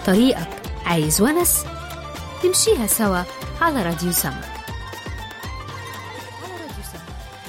طريقك عايز ونس نمشيها سوا على راديو سما على راديو سما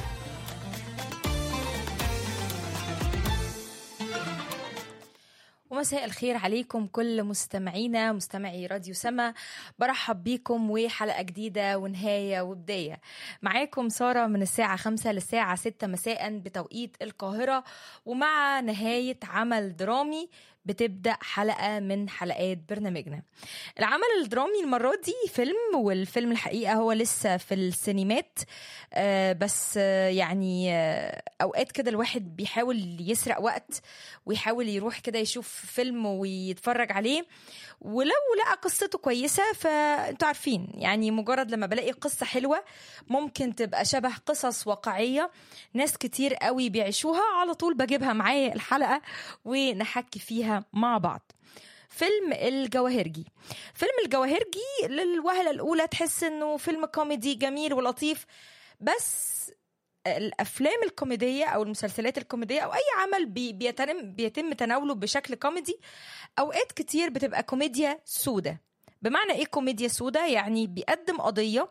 ومساء الخير عليكم كل مستمعينا مستمعي راديو سما برحب بيكم وحلقة جديدة ونهاية وبداية معاكم سارة من الساعة خمسة للساعة ستة مساء بتوقيت القاهرة ومع نهاية عمل درامي بتبدأ حلقة من حلقات برنامجنا العمل الدرامي المرة دي فيلم والفيلم الحقيقة هو لسه في السينمات آه بس آه يعني آه أوقات كده الواحد بيحاول يسرق وقت ويحاول يروح كده يشوف فيلم ويتفرج عليه ولو لقى قصته كويسة فانتوا عارفين يعني مجرد لما بلاقي قصة حلوة ممكن تبقى شبه قصص واقعية ناس كتير قوي بيعيشوها على طول بجيبها معايا الحلقة ونحكي فيها مع بعض فيلم الجواهرجي فيلم الجواهرجي للوهلة الأولى تحس إنه فيلم كوميدي جميل ولطيف بس الافلام الكوميديه او المسلسلات الكوميديه او اي عمل بي بيتم بيتم تناوله بشكل كوميدي اوقات كتير بتبقى كوميديا سودة بمعنى ايه كوميديا سودة يعني بيقدم قضيه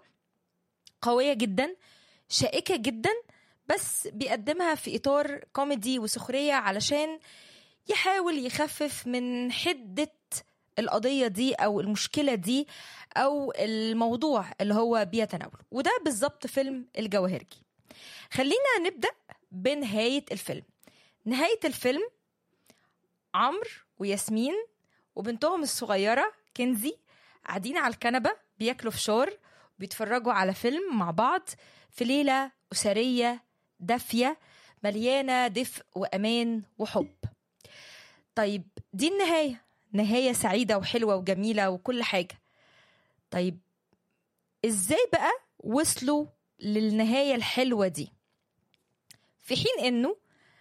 قويه جدا شائكه جدا بس بيقدمها في اطار كوميدي وسخريه علشان يحاول يخفف من حده القضيه دي او المشكله دي او الموضوع اللي هو بيتناوله وده بالظبط فيلم الجواهرجي خلينا نبدأ بنهاية الفيلم نهاية الفيلم عمرو وياسمين وبنتهم الصغيرة كنزي قاعدين على الكنبة بياكلوا فشار بيتفرجوا على فيلم مع بعض في ليلة أسرية دافية مليانة دفء وأمان وحب طيب دي النهاية نهاية سعيدة وحلوة وجميلة وكل حاجة طيب ازاي بقى وصلوا للنهاية الحلوة دي في حين انه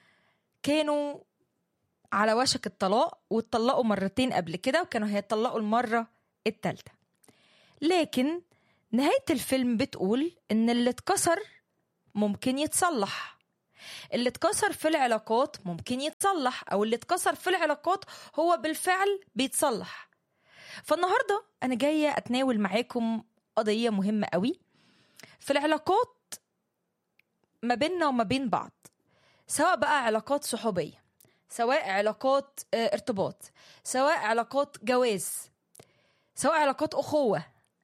كانوا على وشك الطلاق واتطلقوا مرتين قبل كده وكانوا هيتطلقوا المرة التالتة لكن نهاية الفيلم بتقول ان اللي اتكسر ممكن يتصلح اللي اتكسر في العلاقات ممكن يتصلح او اللي اتكسر في العلاقات هو بالفعل بيتصلح فالنهارده انا جايه اتناول معاكم قضيه مهمه قوي في العلاقات ما بيننا وما بين بعض سواء بقى علاقات صحوبية سواء علاقات ارتباط سواء علاقات جواز سواء علاقات أخوة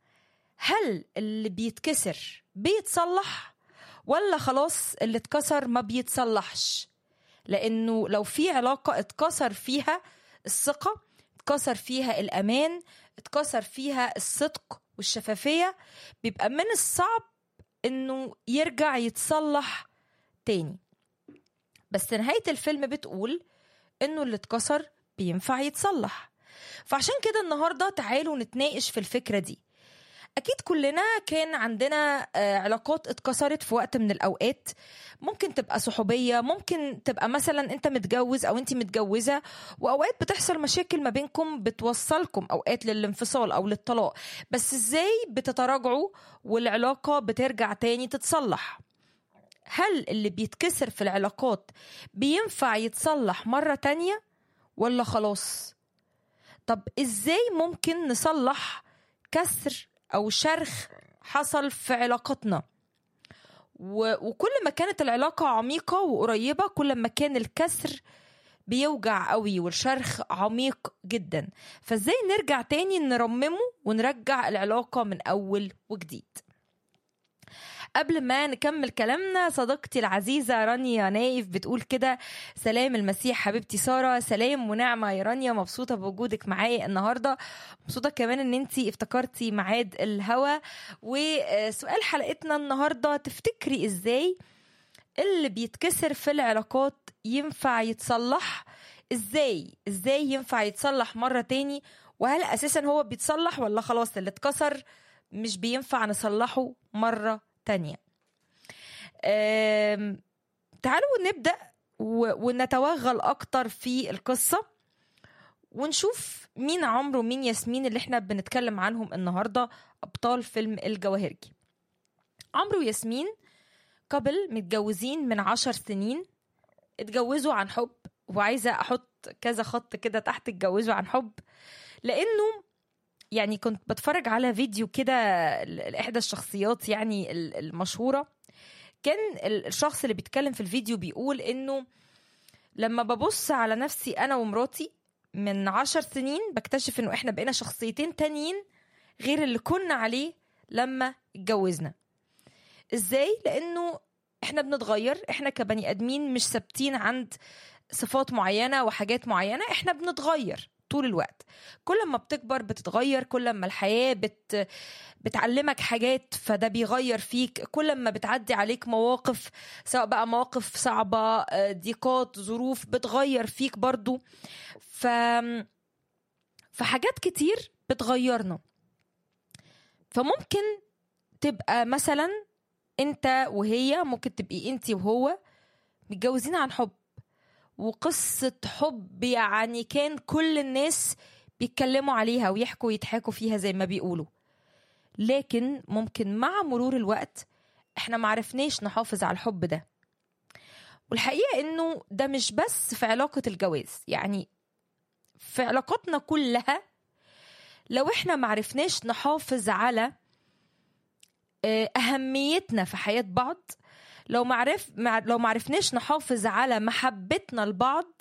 هل اللي بيتكسر بيتصلح ولا خلاص اللي اتكسر ما بيتصلحش لأنه لو في علاقة اتكسر فيها الثقة اتكسر فيها الأمان اتكسر فيها الصدق والشفافية بيبقى من الصعب انه يرجع يتصلح تاني بس نهاية الفيلم بتقول انه اللي اتكسر بينفع يتصلح فعشان كده النهاردة تعالوا نتناقش في الفكرة دي أكيد كلنا كان عندنا علاقات اتكسرت في وقت من الأوقات ممكن تبقى صحوبية ممكن تبقى مثلا أنت متجوز أو أنت متجوزة وأوقات بتحصل مشاكل ما بينكم بتوصلكم أوقات للانفصال أو للطلاق بس إزاي بتتراجعوا والعلاقة بترجع تاني تتصلح هل اللي بيتكسر في العلاقات بينفع يتصلح مرة تانية ولا خلاص طب إزاي ممكن نصلح كسر او شرخ حصل في علاقتنا و... وكل ما كانت العلاقة عميقة وقريبة كل ما كان الكسر بيوجع قوي والشرخ عميق جدا فازاي نرجع تاني نرممه ونرجع العلاقة من أول وجديد قبل ما نكمل كلامنا صديقتي العزيزة رانيا نايف بتقول كده سلام المسيح حبيبتي سارة سلام ونعمة يا رانيا مبسوطة بوجودك معايا النهاردة مبسوطة كمان ان انتي افتكرتي ميعاد الهوا وسؤال حلقتنا النهاردة تفتكري ازاي اللي بيتكسر في العلاقات ينفع يتصلح ازاي ازاي ينفع يتصلح مرة تاني وهل اساسا هو بيتصلح ولا خلاص اللي اتكسر مش بينفع نصلحه مرة تانية تعالوا نبدأ ونتوغل أكتر في القصة ونشوف مين عمرو ومين ياسمين اللي احنا بنتكلم عنهم النهاردة أبطال فيلم الجواهرجي عمرو وياسمين قبل متجوزين من عشر سنين اتجوزوا عن حب وعايزه احط كذا خط كده تحت اتجوزوا عن حب لانه يعني كنت بتفرج على فيديو كده لاحدى الشخصيات يعني ال- المشهوره كان ال- الشخص اللي بيتكلم في الفيديو بيقول انه لما ببص على نفسي انا ومراتي من عشر سنين بكتشف انه احنا بقينا شخصيتين تانيين غير اللي كنا عليه لما اتجوزنا ازاي لانه احنا بنتغير احنا كبني ادمين مش ثابتين عند صفات معينه وحاجات معينه احنا بنتغير طول الوقت كل ما بتكبر بتتغير كل ما الحياه بت بتعلمك حاجات فده بيغير فيك كل ما بتعدي عليك مواقف سواء بقى مواقف صعبه آه، ضيقات ظروف بتغير فيك برضو ف فحاجات كتير بتغيرنا فممكن تبقى مثلا انت وهي ممكن تبقي انت وهو متجوزين عن حب وقصة حب يعني كان كل الناس بيتكلموا عليها ويحكوا ويضحكوا فيها زي ما بيقولوا لكن ممكن مع مرور الوقت احنا معرفناش نحافظ على الحب ده والحقيقة انه ده مش بس في علاقة الجواز يعني في علاقاتنا كلها لو احنا معرفناش نحافظ على آه، أهميتنا في حياة بعض لو معرف مع لو معرفناش نحافظ على محبتنا لبعض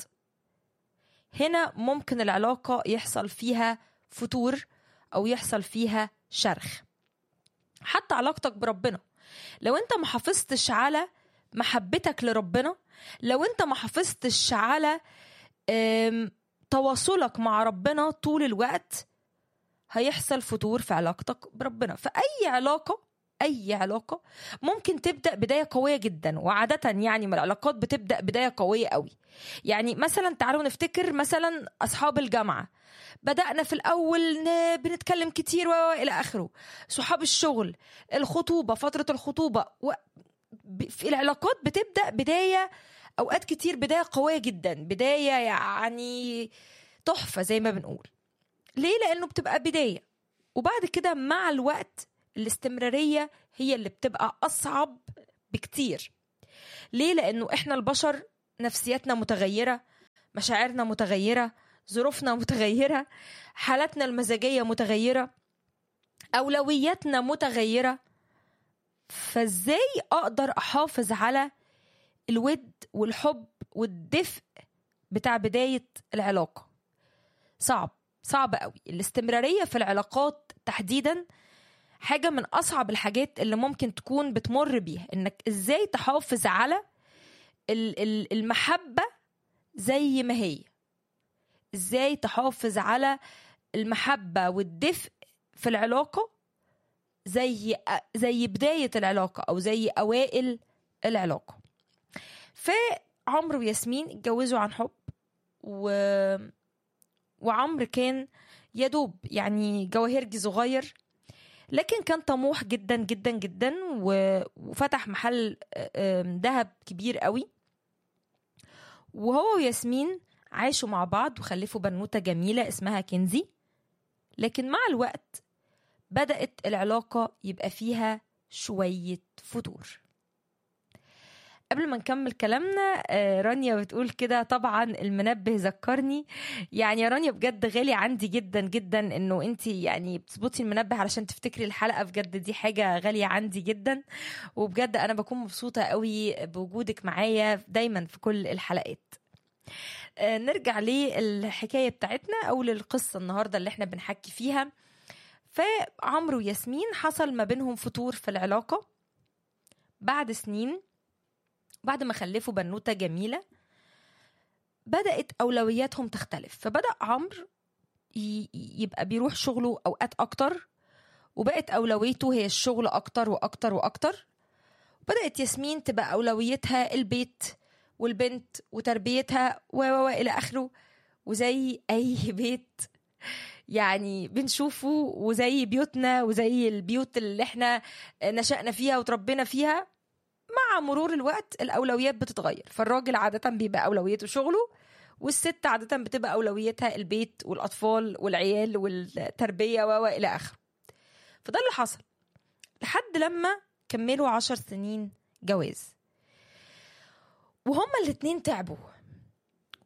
هنا ممكن العلاقة يحصل فيها فتور أو يحصل فيها شرخ حتى علاقتك بربنا لو انت ما حافظتش على محبتك لربنا لو انت ما حافظتش على آم، تواصلك مع ربنا طول الوقت هيحصل فتور في علاقتك بربنا فأي علاقة أي علاقة ممكن تبدأ بداية قوية جدا وعادة يعني من العلاقات بتبدأ بداية قوية قوي يعني مثلا تعالوا نفتكر مثلا أصحاب الجامعة بدأنا في الأول ن- بنتكلم كتير و- و- إلى آخره صحاب الشغل الخطوبة فترة الخطوبة و... ب- في العلاقات بتبدأ بداية أوقات كتير بداية قوية جدا بداية يعني تحفة زي ما بنقول ليه لأنه بتبقى بداية وبعد كده مع الوقت الاستمرارية هي اللي بتبقى أصعب بكتير ليه لأنه إحنا البشر نفسياتنا متغيرة مشاعرنا متغيرة ظروفنا متغيرة حالتنا المزاجية متغيرة أولوياتنا متغيرة فازاي أقدر أحافظ على الود والحب والدفء بتاع بداية العلاقة صعب صعب قوي الاستمرارية في العلاقات تحديدا حاجة من أصعب الحاجات اللي ممكن تكون بتمر بيها إنك إزاي تحافظ على ال- ال- المحبة زي ما هي إزاي تحافظ على المحبة والدفء في العلاقة زي زي بداية العلاقة أو زي أوائل العلاقة فعمرو وياسمين اتجوزوا عن حب و... وعمرو كان يدوب يعني جواهرجي صغير لكن كان طموح جدا جدا جدا و... وفتح محل آم، ذهب كبير قوي وهو وياسمين عاشوا مع بعض وخلفوا بنوتة جميلة اسمها كنزي لكن مع الوقت بدأت العلاقة يبقى فيها شوية فتور قبل ما نكمل كلامنا آه، رانيا بتقول كده طبعا المنبه ذكرني يعني يا رانيا بجد غالي عندي جدا جدا انه انت يعني بتظبطي المنبه علشان تفتكري الحلقه بجد دي حاجه غاليه عندي جدا وبجد انا بكون مبسوطه قوي بوجودك معايا دايما في كل الحلقات آه، نرجع للحكايه بتاعتنا او للقصه النهارده اللي احنا بنحكي فيها فعمرو وياسمين حصل ما بينهم فتور في العلاقه بعد سنين بعد ما خلفوا بنوته جميله بدات اولوياتهم تختلف فبدا عمرو ي- يبقى بيروح شغله اوقات اكتر وبقت اولويته هي الشغل اكتر واكتر واكتر بدات ياسمين تبقى اولويتها البيت والبنت وتربيتها و و و الى اخره وزي اي بيت يعني بنشوفه وزي بيوتنا وزي البيوت اللي احنا نشأنا فيها وتربينا فيها مع مرور الوقت الأولويات بتتغير فالراجل عادة بيبقى أولويته شغله والست عادة بتبقى أولويتها البيت والأطفال والعيال والتربية و و إلى آخره فده اللي حصل لحد لما كملوا عشر سنين جواز وهما الاتنين تعبوا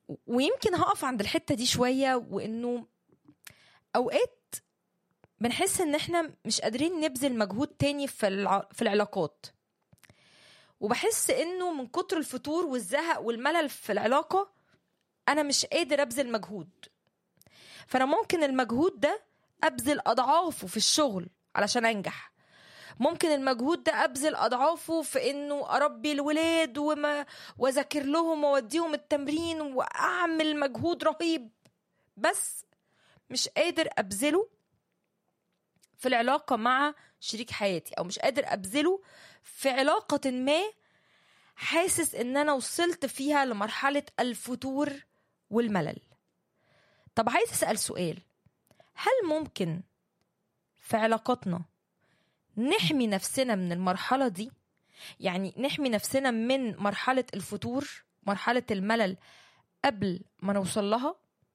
ويمكن هقف عند الحته دي شويه وانه اوقات بنحس ان احنا مش قادرين نبذل مجهود تاني في الع... في العلاقات وبحس انه من كتر الفتور والزهق والملل في العلاقه انا مش قادر ابذل مجهود فانا ممكن المجهود ده ابذل اضعافه في الشغل علشان انجح ممكن المجهود ده ابذل اضعافه في انه اربي الولاد وما واذاكر لهم واوديهم التمرين واعمل مجهود رهيب بس مش قادر ابذله في العلاقه مع شريك حياتي او مش قادر ابذله في علاقه ما حاسس ان انا وصلت فيها لمرحله الفتور والملل طب عايز اسال سؤال هل ممكن في علاقاتنا نحمي نفسنا من المرحله دي يعني نحمي نفسنا من مرحله الفتور مرحله الملل قبل ما نوصل لها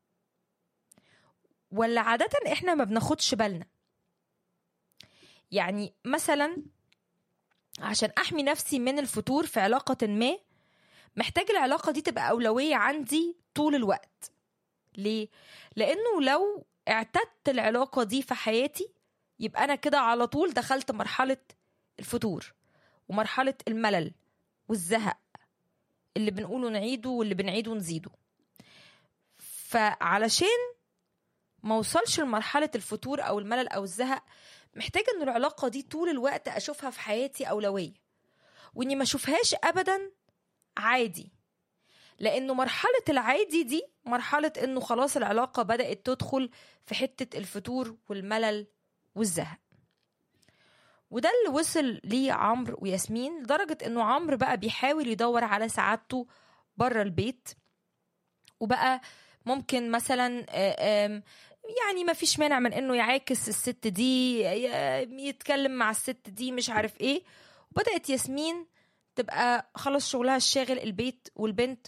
ولا عاده احنا ما بناخدش بالنا يعني مثلا عشان احمي نفسي من الفتور في علاقه ما محتاج العلاقه دي تبقى اولويه عندي طول الوقت ليه لانه لو اعتدت العلاقه دي في حياتي يبقى انا كده على طول دخلت مرحله الفتور ومرحله الملل والزهق اللي بنقوله نعيده واللي بنعيده نزيده فعلشان ما اوصلش لمرحله الفتور او الملل او الزهق محتاجه ان العلاقه دي طول الوقت اشوفها في حياتي اولويه واني ما اشوفهاش ابدا عادي لانه مرحله العادي دي مرحله انه خلاص العلاقه بدات تدخل في حته الفتور والملل والزهق وده اللي وصل ليه عمرو وياسمين لدرجه انه عمرو بقى بيحاول يدور على سعادته بره البيت وبقى ممكن مثلا يعني ما فيش مانع من انه يعاكس الست دي يتكلم مع الست دي مش عارف ايه وبدات ياسمين تبقى خلاص شغلها الشاغل البيت والبنت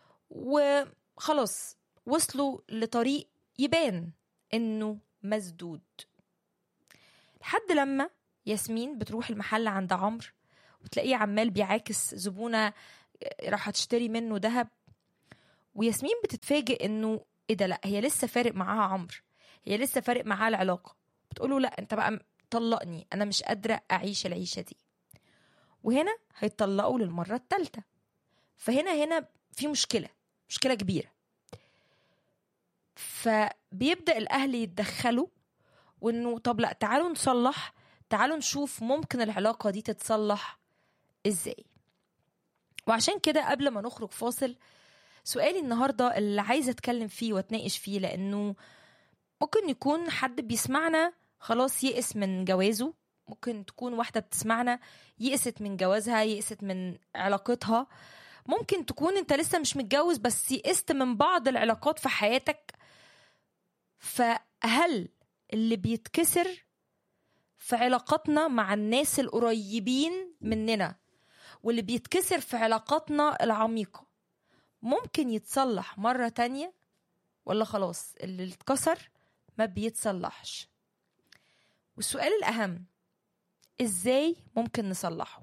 وخلاص وصلوا لطريق يبان انه مسدود لحد لما ياسمين بتروح المحل عند عمرو وتلاقيه عمال بيعاكس زبونه راح تشتري منه ذهب وياسمين بتتفاجئ انه ايه ده لا هي لسه فارق معاها عمرو هي لسه فارق معاها العلاقه بتقوله لا انت بقى طلقني انا مش قادره اعيش العيشه دي وهنا هيتطلقوا للمره الثالثه فهنا هنا في مشكله مشكله كبيره فبيبدا الاهل يتدخلوا وانه طب لا تعالوا نصلح تعالوا نشوف ممكن العلاقه دي تتصلح ازاي وعشان كده قبل ما نخرج فاصل سؤالي النهارده اللي عايزه اتكلم فيه واتناقش فيه لانه ممكن يكون حد بيسمعنا خلاص يئس من جوازه ممكن تكون واحده بتسمعنا يئست من جوازها يئست من علاقتها ممكن تكون انت لسه مش متجوز بس يئست من بعض العلاقات في حياتك فهل اللي بيتكسر في علاقاتنا مع الناس القريبين مننا واللي بيتكسر في علاقاتنا العميقة ممكن يتصلح مرة تانية ولا خلاص اللي اتكسر ما بيتصلحش والسؤال الأهم ازاي ممكن نصلحه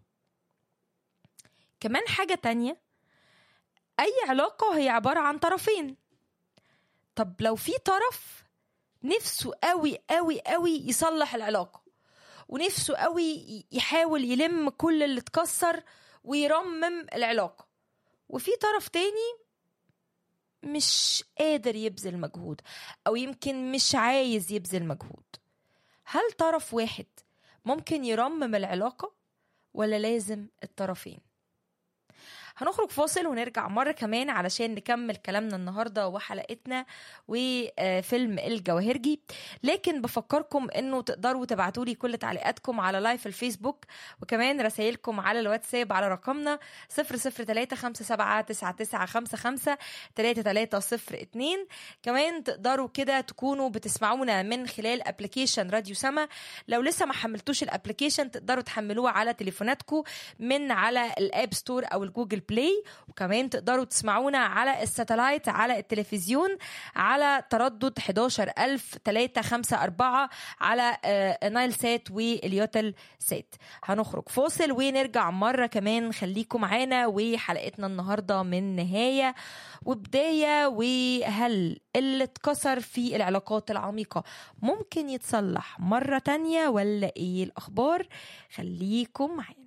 كمان حاجة تانية أي علاقة هي عبارة عن طرفين طب لو في طرف نفسه قوي قوي قوي يصلح العلاقة ونفسه قوي يحاول يلم كل اللي اتكسر ويرمم العلاقة وفي طرف تاني مش قادر يبذل مجهود أو يمكن مش عايز يبذل مجهود هل طرف واحد ممكن يرمم العلاقة ولا لازم الطرفين هنخرج فاصل ونرجع مرة كمان علشان نكمل كلامنا النهاردة وحلقتنا وفيلم الجواهرجي لكن بفكركم انه تقدروا تبعتوا لي كل تعليقاتكم على لايف الفيسبوك وكمان رسائلكم على الواتساب على رقمنا 003 كمان تقدروا كده تكونوا بتسمعونا من خلال ابلكيشن راديو سما لو لسه ما حملتوش الابلكيشن تقدروا تحملوه على تليفوناتكم من على الاب ستور او الجوجل بلاي وكمان تقدروا تسمعونا على الساتلايت على التلفزيون على تردد 11354 على آه، نايل سات واليوتل سات هنخرج فاصل ونرجع مرة كمان خليكم معانا وحلقتنا النهاردة من نهاية وبداية وهل اللي اتكسر في العلاقات العميقة ممكن يتصلح مرة تانية ولا ايه الأخبار خليكم معانا